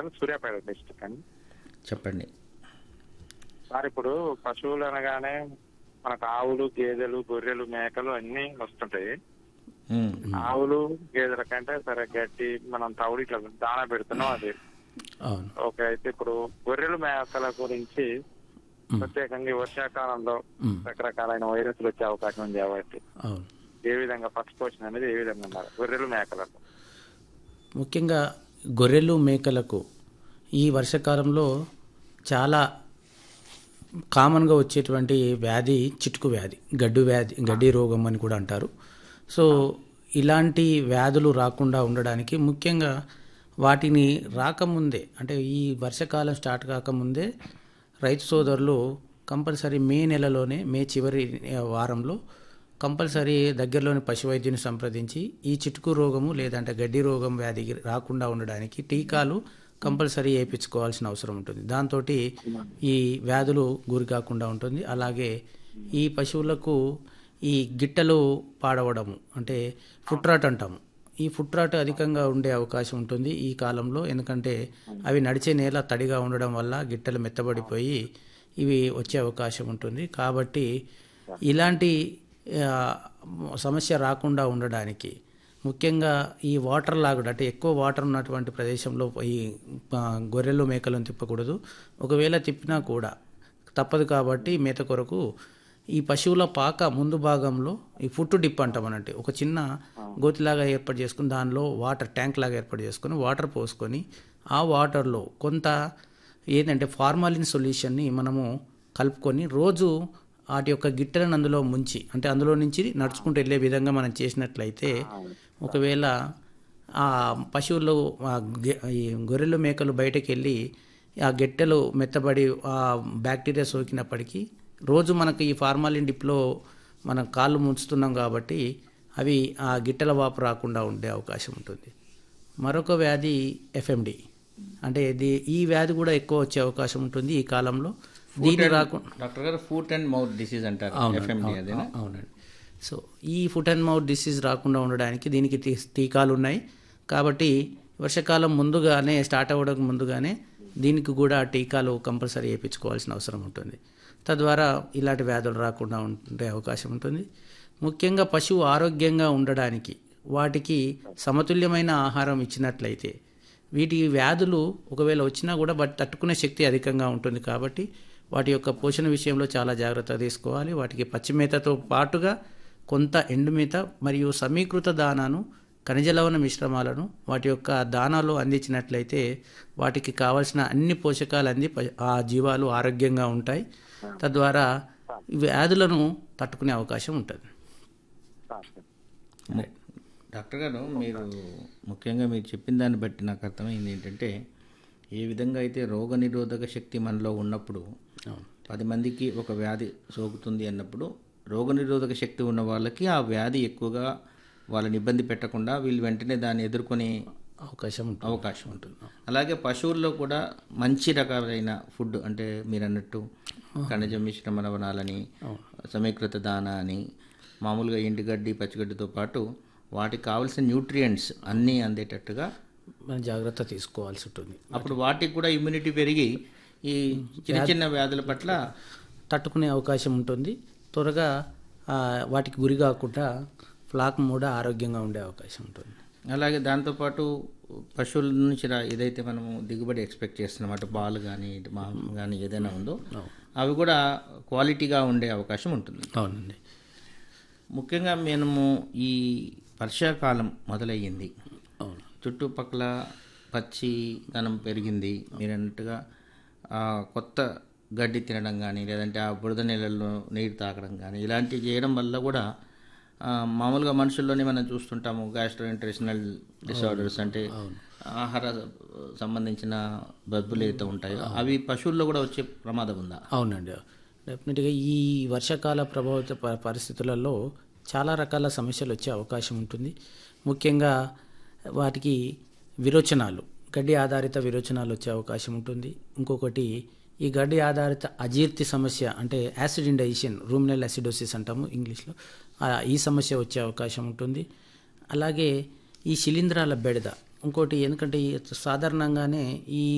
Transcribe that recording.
Sir Suryapet district అండి చెప్పండి sir ఇప్పుడు పశువులు అనగానే మనకు ఆవులు గేదెలు గొర్రెలు మేకలు అన్ని వస్తుంటాయి ఉమ్, ఆవులు గేదెల కంటే సరే గడ్డి మనం తవుడు ఇట్లా దానా పెడుతున్నాం అది అవును ఓకే అయితే ఇప్పుడు గొర్రెలు మేకల గురించి ప్రత్యేకంగా ఈ వర్షాకాలంలో మ్మ్. రకరకాలైన వైరస్లు వచ్చే అవకాశం ఉంది కాబట్టి అవును ఏ విధంగా ఫస్ట్ పోషన్ అనేది ఏ విధంగా ఉండాలి గొర్రెలు మేకలకు ముఖ్యంగా గొర్రెలు మేకలకు ఈ వర్షాకాలంలో చాలా కామన్గా వచ్చేటువంటి వ్యాధి చిటుకు వ్యాధి గడ్డు వ్యాధి గడ్డి రోగం అని కూడా అంటారు సో ఇలాంటి వ్యాధులు రాకుండా ఉండడానికి ముఖ్యంగా వాటిని రాకముందే అంటే ఈ వర్షాకాలం స్టార్ట్ కాకముందే రైతు సోదరులు కంపల్సరీ మే నెలలోనే మే చివరి ఆ, వారంలో కంపల్సరీ దగ్గరలోని పశు వైద్యుని సంప్రదించి ఈ చిటుకు రోగము లేదంటే గడ్డి రోగం వ్యాధి రాకుండా ఉండడానికి టీకాలు కంపల్సరీ వేయించుకోవాల్సిన అవసరం ఉంటుంది దాంతో ఈ వ్యాధులు గురి కాకుండా ఉంటుంది అలాగే ఈ పశువులకు ఈ గిట్టలు పాడవడము అంటే ఫుట్రాట్ అంటాము ఈ ఫుట్రాట్ అధికంగా ఉండే అవకాశం ఉంటుంది ఈ కాలంలో ఎందుకంటే అవి నడిచే నేల తడిగా ఉండడం వల్ల గిట్టలు మెత్తబడిపోయి ఇవి వచ్చే అవకాశం ఉంటుంది కాబట్టి ఇలాంటి ఆ, సమస్య రాకుండా ఉండడానికి ముఖ్యంగా ఈ వాటర్ లాగుడు అంటే ఎక్కువ వాటర్ ఉన్నటువంటి ప్రదేశంలో ఈ ఆ, గొర్రెలు మేకలను తిప్పకూడదు ఒకవేళ తిప్పినా కూడా తప్పదు కాబట్టి మేత కొరకు ఈ పశువుల పాక ముందు భాగంలో ఈ ఫుట్ డిప్ అంటాం అన్నట్టు ఒక చిన్న గోతిలాగా ఏర్పాటు చేసుకుని దానిలో వాటర్ ట్యాంక్ లాగా ఏర్పాటు చేసుకొని వాటర్ పోసుకొని ఆ వాటర్లో కొంత ఏంటంటే ఫార్మాలిన్ సొల్యూషన్ని మనము కలుపుకొని రోజు వాటి యొక్క గిట్టెలను అందులో ముంచి అంటే అందులో నుంచి నడుచుకుంటూ వెళ్ళే విధంగా మనం చేసినట్లయితే ఒకవేళ ఆ పశువులు ఆ గె- ఈ గొర్రెలు మేకలు బయటకు వెళ్ళి ఆ గెట్టెలు మెత్తబడి ఆ బ్యాక్టీరియా సోకినప్పటికీ రోజు మనకు ఈ ఫార్మాలిన్ డిప్లో మనం కాళ్ళు ముంచుతున్నాం కాబట్టి అవి ఆ గిట్టెల వాపు రాకుండా ఉండే అవకాశం ఉంటుంది మరొక వ్యాధి ఎఫ్ఎండి అంటే ఇది ఈ వ్యాధి కూడా ఎక్కువ వచ్చే అవకాశం ఉంటుంది ఈ కాలంలో దీని రాకుండా డాక్టర్ గారు ఫుట్ అండ్ మౌత్ డిసీజ్ అంటారు ఎఫ్ఎండి అదేనా అవునండి సో ఈ ఫుట్ అండ్ మౌత్ డిసీజ్ రాకుండా ఉండడానికి దీనికి టీ- టీకాలు ఉన్నాయి కాబట్టి వర్షాకాలం ముందుగానే స్టార్ట్ అవ్వడానికి ముందుగానే దీనికి కూడా టీకాలు కంపల్సరీ వేయించుకోవాల్సిన అవసరం ఉంటుంది తద్వారా ఇలాంటి వ్యాధులు రాకుండా ఉండే అవకాశం ఉంటుంది ముఖ్యంగా పశువు ఆరోగ్యంగా ఉండడానికి వాటికి సమతుల్యమైన ఆహారం ఇచ్చినట్లయితే వీటి వ్యాధులు ఒకవేళ వచ్చినా కూడా వాటి తట్టుకునే శక్తి అధికంగా ఉంటుంది కాబట్టి వాటి యొక్క పోషణ విషయంలో చాలా జాగ్రత్త తీసుకోవాలి వాటికి పచ్చి మేతతో పాటుగా కొంత ఎండు మేత మరియు సమీకృత దానాను ఖనిజ లవణ మిశ్రమాలను వాటి యొక్క దానాలో అందించినట్లయితే వాటికి కావాల్సిన అన్ని పోషకాలు అంది ప- ఆ జీవాలు ఆరోగ్యంగా ఉంటాయి తద్వారా ఈ వ్యాధులను తట్టుకునే అవకాశం ఉంటుంది ము- డాక్టర్ గారు మీరు ముఖ్యంగా మీరు చెప్పిన దాన్ని బట్టి నాకు అర్థమైంది ఏంటంటే ఏ విధంగా అయితే రోగ నిరోధక శక్తి మనలో ఉన్నప్పుడు పది మందికి ఒక వ్యాధి సోకుతుంది అన్నప్పుడు రోగ నిరోధక శక్తి ఉన్న వాళ్ళకి ఆ వ్యాధి ఎక్కువగా వాళ్ళని ఇబ్బంది పెట్టకుండా వీళ్ళు వెంటనే దాన్ని ఎదుర్కొనే అవకాశం ఉంటుంది అవకాశం ఉంటుంది అలాగే పశువుల్లో కూడా మంచి రకాలైన ఫుడ్ అంటే మీరు అన్నట్టు ఖనిజ మిశ్రమ లవణాలని సమీకృత దానా అని మామూలుగా ఎండుగడ్డి పచ్చిగడ్డితో పాటు వాటికి కావాల్సిన న్యూట్రియంట్స్ అన్నీ అందేటట్టుగా మనం జాగ్రత్త తీసుకోవాల్సి ఉంటుంది అప్పుడు వాటికి కూడా ఇమ్యూనిటీ పెరిగి ఈ చిన్న చిన్న వ్యాధుల పట్ల తట్టుకునే అవకాశం ఉంటుంది త్వరగా ఆ, వాటికి గురి కాకుండా ఫ్లాక్ కూడా ఆరోగ్యంగా ఉండే అవకాశం ఉంటుంది అలాగే దాంతోపాటు పశువుల నుంచి రా- ఏదైతే మనము దిగుబడి ఎక్స్పెక్ట్ చేస్తున్నాం అటు పాలు కానీ ఇటు మాంసం కానీ ఏదైనా ఉందో అవి కూడా క్వాలిటీగా ఉండే అవకాశం ఉంటుంది అవునండి ముఖ్యంగా మేము ఈ వర్షాకాలం మొదలయ్యింది అవును చుట్టుపక్కల పచ్చి ధనం పెరిగింది మీరు అన్నట్టుగా ఆ, కొత్త గడ్డి తినడం కానీ లేదంటే ఆ బురద నీళ్ళల్లో నీరు తాగడం కానీ ఇలాంటివి చేయడం వల్ల కూడా ఆ, మామూలుగా మనుషుల్లోనే మనం చూస్తుంటాము గ్యాస్ట్రోఇంట్రెషనల్ డిసార్డర్స్ అంటే ఆహార సంబంధించిన బబ్బులు ఏవైతే ఉంటాయో అవి పశువుల్లో కూడా వచ్చే ప్రమాదం ఉందా అవునండి డెఫినెట్గా ఈ వర్షాకాల ప్రభావిత ప- పరిస్థితులలో చాలా రకాల సమస్యలు వచ్చే అవకాశం ఉంటుంది ముఖ్యంగా వాటికి విరోచనాలు గడ్డి ఆధారిత విరోచనాలు వచ్చే అవకాశం ఉంటుంది ఇంకొకటి ఈ గడ్డి ఆధారిత అజీర్తి సమస్య అంటే యాసిడ్ ఇండైజెషన్ రూమినల్ యాసిడోసిస్ అంటాము ఇంగ్లీష్లో ఆ, ఈ సమస్య వచ్చే అవకాశం ఉంటుంది అలాగే ఈ శిలీంధ్రాల బెడద ఇంకోటి ఎందుకంటే ఈ సాధారణంగానే ఈ